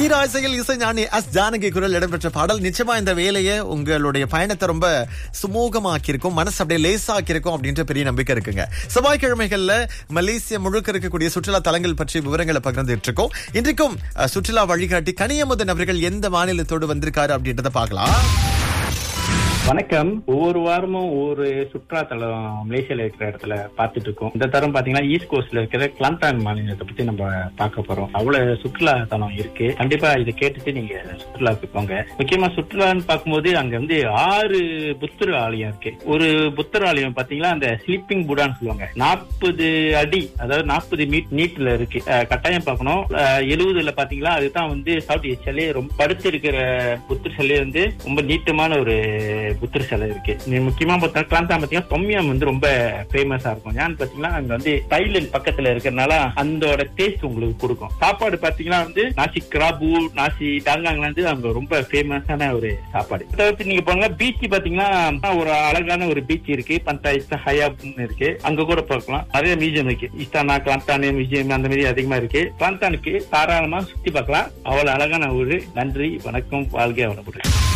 தீராசையில் இசை ஞானி எஸ் ஜானகி குரல் இடம்பெற்ற பாடல் நிச்சயமா இந்த வேலையை உங்களுடைய பயணத்தை ரொம்ப சுமூகமாக்கி இருக்கும் மனசு அப்படியே லேசாக்கி இருக்கும் அப்படின்ற பெரிய நம்பிக்கை இருக்குங்க செவ்வாய்க்கிழமைகள்ல மலேசியா முழுக்க இருக்கக்கூடிய சுற்றுலா தலங்கள் பற்றிய விவரங்களை பகிர்ந்துட்டு இருக்கோம் இன்றைக்கும் அஹ், சுற்றுலா வழிகாட்டி கனியமுதன் அவர்கள் எந்த மாநிலத்தோடு வந்திருக்காரு அப்படின்றத பார்க்கலாம் வணக்கம் ஒவ்வொரு வாரமும் ஒவ்வொரு சுற்றுலா தலம் மலேசியால இருக்கிற இடத்துல பார்த்துட்டு இருக்கோம் இந்த தரம் பாத்தீங்கன்னா ஈஸ்ட் கோஸ்ட்ல இருக்கிற கிளாந்தான் மாநிலத்தை பத்தி நம்ம பார்க்க போறோம் அவ்வளவு சுற்றுலா தலம் இருக்கு கண்டிப்பா இதை கேட்டுட்டு நீங்க சுற்றுலாவுக்கு போங்க முக்கியமா சுற்றுலான்னு பார்க்கும்போது அங்க வந்து ஆறு புத்தர் ஆலயம் இருக்கு ஒரு புத்தர் ஆலயம் பாத்தீங்கன்னா அந்த ஸ்லீப்பிங் புடான்னு சொல்லுவாங்க நாற்பது அடி அதாவது நாற்பது மீட் நீட்ல இருக்கு அஹ் கட்டாயம் பார்க்கணும் எழுபதுல பாத்தீங்களா அதுதான் வந்து சவுத் ஏஷியாலே ரொம்ப படுத்து இருக்கிற புத்தர் சிலை வந்து ரொம்ப நீட்டமான ஒரு புத்தர் சிலை இருக்கு நீ முக்கியமா பார்த்தா கிளாந்தா பாத்தீங்கன்னா தொம்மியம் வந்து ரொம்ப ஃபேமஸா இருக்கும் ஏன்னு பாத்தீங்கன்னா அங்க வந்து தைலண்ட் பக்கத்துல இருக்கிறதுனால அந்தோட டேஸ்ட் உங்களுக்கு கொடுக்கும் சாப்பாடு பாத்தீங்கன்னா வந்து நாசி கிராபு நாசி டாங்காங்ல வந்து அங்க ரொம்ப ஃபேமஸான ஒரு சாப்பாடு தவிர்த்து நீங்க போங்க பீச் பாத்தீங்கன்னா ஒரு அழகான ஒரு பீச் இருக்கு பந்தாயிஸ்தா ஹயாப்னு இருக்கு அங்க கூட பார்க்கலாம் நிறைய மியூசியம் இருக்கு இஸ்தானா கிளாந்தானு மியூசியம் அந்த மாதிரி அதிகமா இருக்கு கிளாந்தானுக்கு தாராளமா சுத்தி பார்க்கலாம் அவ்வளவு அழகான ஊரு நன்றி வணக்கம் வாழ்க வளமுடன்